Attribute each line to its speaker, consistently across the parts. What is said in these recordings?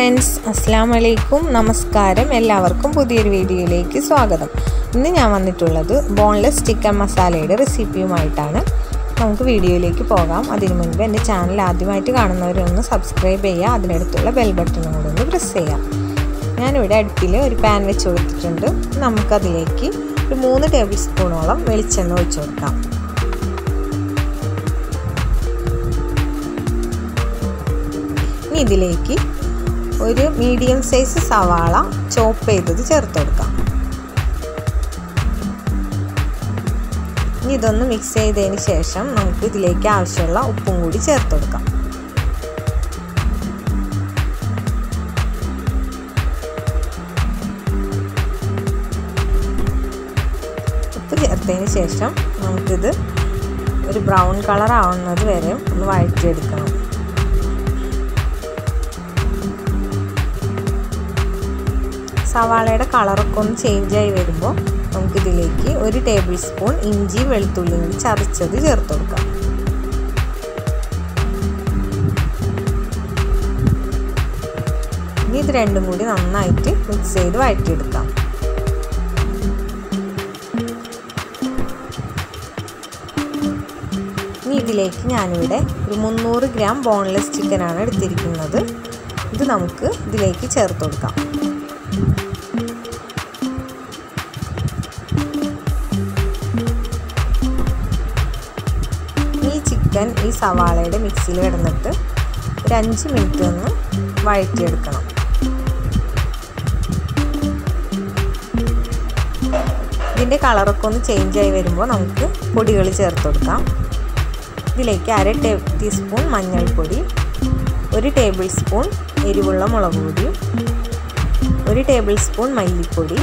Speaker 1: friends അസ്സാം വലൈക്കും നമസ്കാരം എല്ലാവർക്കും പുതിയൊരു വീഡിയോയിലേക്ക് സ്വാഗതം ഇന്ന് ഞാൻ വന്നിട്ടുള്ളത് ബോൺലെസ് ചിക്കൻ മസാലയുടെ റെസിപ്പിയുമായിട്ടാണ് നമുക്ക് വീഡിയോയിലേക്ക് പോകാം അതിനു മുൻപ് എൻ്റെ ചാനൽ ആദ്യമായിട്ട് കാണുന്നവരൊന്ന് സബ്സ്ക്രൈബ് ചെയ്യുക അതിനടുത്തുള്ള ബെൽ ബട്ടണും കൂടെ ഒന്ന് പ്രസ് ചെയ്യാം ഞാനിവിടെ അടുപ്പിൽ ഒരു പാൻ വെച്ച് കൊടുത്തിട്ടുണ്ട് നമുക്കതിലേക്ക് ഒരു മൂന്ന് ടേബിൾ സ്പൂണോളം വെളിച്ചെണ്ണ ഒഴിച്ചു കൊടുക്കാം ഇനി ഇതിലേക്ക് ഒരു മീഡിയം സൈസ് സവാള ചോപ്പ് ചെയ്തത് ചേർത്ത് കൊടുക്കാം ഇനി ഇതൊന്ന് മിക്സ് ചെയ്തതിന് ശേഷം നമുക്ക് ഇതിലേക്ക് ആവശ്യമുള്ള ഉപ്പും കൂടി ചേർത്ത് കൊടുക്കാം ഉപ്പ് ചേർത്തതിന് ശേഷം നമുക്കിത് ഒരു ബ്രൗൺ കളർ ആവുന്നത് വരെ ഒന്ന് വഴറ്റിയെടുക്കണം സവാളയുടെ കളറൊക്കെ ഒന്ന് ചേഞ്ച് ആയി വരുമ്പോൾ നമുക്കിതിലേക്ക് ഒരു ടേബിൾ സ്പൂൺ ഇഞ്ചി വെളുത്തുള്ളി കൂടി ചതച്ചത് ചേർത്ത് കൊടുക്കാം ഇനി ഇത് രണ്ടും കൂടി നന്നായിട്ട് മിക്സ് ചെയ്ത് വഴറ്റിയെടുക്കാം ഇനി ഇതിലേക്ക് ഞാനിവിടെ ഒരു മുന്നൂറ് ഗ്രാം ബോൺലെസ് ചിക്കനാണ് എടുത്തിരിക്കുന്നത് ഇത് നമുക്ക് ഇതിലേക്ക് ചേർത്ത് കൊടുക്കാം ഈ ചിക്കൻ ഈ സവാളയുടെ മിക്സിയിൽ കിടന്നിട്ട് ഒരു അഞ്ച് മിനിറ്റ് ഒന്ന് വഴറ്റിയെടുക്കണം ഇതിൻ്റെ കളറൊക്കെ ഒന്ന് ചേഞ്ച് ആയി വരുമ്പോൾ നമുക്ക് പൊടികൾ ചേർത്ത് കൊടുക്കാം ഇതിലേക്ക് അര ടേ ടീസ്പൂൺ മഞ്ഞൾപ്പൊടി ഒരു ടേബിൾ സ്പൂൺ എരിവുള്ള മുളക് പൊടി ഒരു ടേബിൾ സ്പൂൺ മല്ലിപ്പൊടി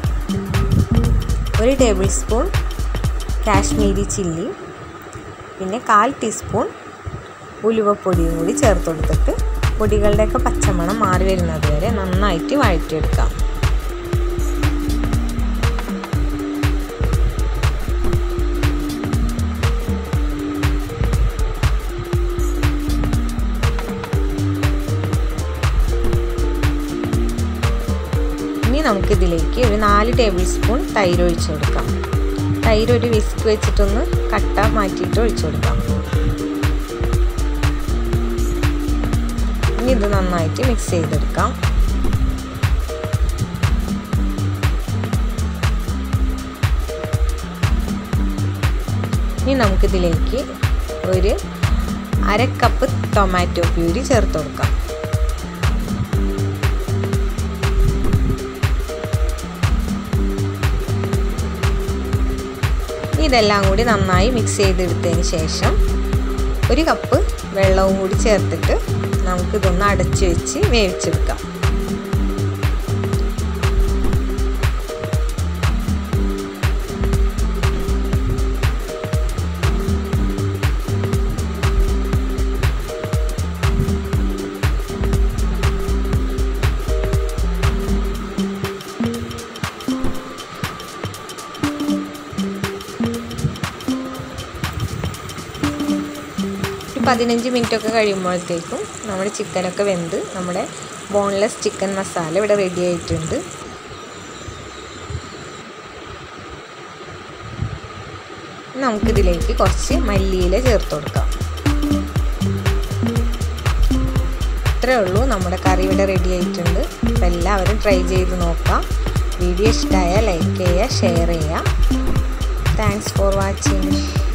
Speaker 1: ഒരു ടേബിൾ സ്പൂൺ കാശ്മീരി ചില്ലി പിന്നെ കാൽ ടീസ്പൂൺ ഉലുവപ്പൊടിയും കൂടി ചേർത്ത് കൊടുത്തിട്ട് പൊടികളുടെയൊക്കെ പച്ചമണം മാറി വരുന്നത് വരെ നന്നായിട്ട് വഴറ്റിയെടുക്കാം ഇനി നമുക്കിതിലേക്ക് ഒരു നാല് ടേബിൾ സ്പൂൺ തൈര് ഒഴിച്ചു കൊടുക്കാം തൈര് ഒരു വിസ്ക് വെച്ചിട്ടൊന്ന് കട്ട മാറ്റിയിട്ട് ഒഴിച്ചു കൊടുക്കാം ഇനി ഇത് നന്നായിട്ട് മിക്സ് ചെയ്തെടുക്കാം ഇനി നമുക്കിതിലേക്ക് ഒരു അര കപ്പ് ടൊമാറ്റോ പ്യൂരി ചേർത്ത് കൊടുക്കാം ഇതെല്ലാം കൂടി നന്നായി മിക്സ് ചെയ്തെടുത്തതിന് ശേഷം ഒരു കപ്പ് വെള്ളവും കൂടി ചേർത്തിട്ട് നമുക്കിതൊന്ന് അടച്ചു വെച്ച് വേവിച്ചെടുക്കാം ഒരു പതിനഞ്ച് മിനിറ്റ് ഒക്കെ കഴിയുമ്പോഴത്തേക്കും നമ്മുടെ ചിക്കനൊക്കെ വെന്ത് നമ്മുടെ ബോൺലെസ് ചിക്കൻ മസാല ഇവിടെ റെഡി ആയിട്ടുണ്ട് നമുക്കിതിലേക്ക് കുറച്ച് മല്ലിയില ചേർത്ത് കൊടുക്കാം ഇത്രയേ ഉള്ളൂ നമ്മുടെ കറി ഇവിടെ റെഡി ആയിട്ടുണ്ട് അപ്പോൾ എല്ലാവരും ട്രൈ ചെയ്ത് നോക്കാം വീഡിയോ ഇഷ്ടമായാൽ ലൈക്ക് ചെയ്യുക ഷെയർ ചെയ്യുക താങ്ക്സ് ഫോർ വാച്ചിങ്